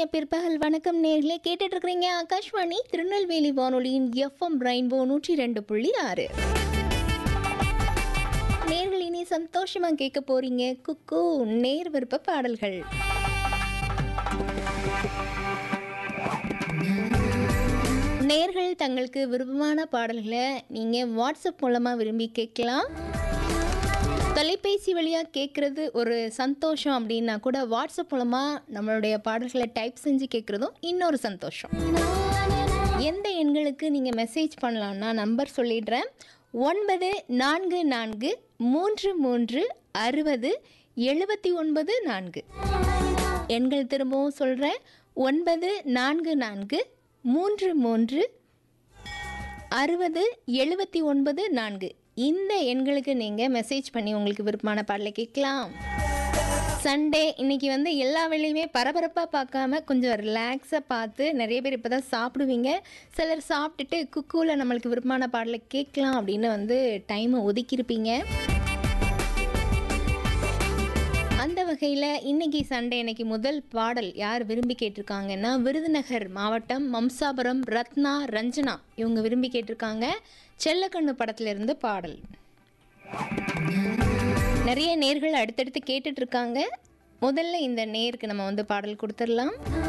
பிற்பகல் வணக்கம் நேர்களே கேட்டுட்டு இருக்கிறீங்க ஆகாஷ்வாணி திருநெல்வேலி வானொலியின் எஃப்எம் ரெயின்போ நூற்றி ரெண்டு புள்ளி ஆறு நேர்கள் இனி சந்தோஷமா கேட்க போறீங்க குக்கு நேர் விருப்ப பாடல்கள் நேர்கள் தங்களுக்கு விருப்பமான பாடல்களை நீங்கள் வாட்ஸ்அப் மூலமாக விரும்பி கேட்கலாம் தொலைபேசி வழியாக கேட்குறது ஒரு சந்தோஷம் அப்படின்னா கூட வாட்ஸ்அப் மூலமாக நம்மளுடைய பாடல்களை டைப் செஞ்சு கேட்குறதும் இன்னொரு சந்தோஷம் எந்த எண்களுக்கு நீங்கள் மெசேஜ் பண்ணலான்னா நம்பர் சொல்லிடுறேன் ஒன்பது நான்கு நான்கு மூன்று மூன்று அறுபது எழுபத்தி ஒன்பது நான்கு எண்கள் திரும்பவும் சொல்கிறேன் ஒன்பது நான்கு நான்கு மூன்று மூன்று அறுபது எழுபத்தி ஒன்பது நான்கு இந்த எண்களுக்கு நீங்கள் மெசேஜ் பண்ணி உங்களுக்கு விருப்பமான பாடலை கேட்கலாம் சண்டே இன்னைக்கு வந்து எல்லா வேலையுமே பரபரப்பாக பார்க்காம கொஞ்சம் ரிலாக்ஸாக பார்த்து நிறைய பேர் இப்போ தான் சாப்பிடுவீங்க சிலர் சாப்பிட்டுட்டு குக்கூவில் நம்மளுக்கு விருப்பமான பாடலை கேட்கலாம் அப்படின்னு வந்து டைமை ஒதுக்கியிருப்பீங்க அந்த வகையில் இன்னைக்கு சண்டே இன்னைக்கு முதல் பாடல் யார் விரும்பி கேட்டிருக்காங்கன்னா விருதுநகர் மாவட்டம் மம்சாபுரம் ரத்னா ரஞ்சனா இவங்க விரும்பி கேட்டிருக்காங்க செல்லக்கண்ணு படத்துல இருந்து பாடல் நிறைய நேர்கள் அடுத்தடுத்து கேட்டுட்டு இருக்காங்க முதல்ல இந்த நேருக்கு நம்ம வந்து பாடல் கொடுத்துடலாம்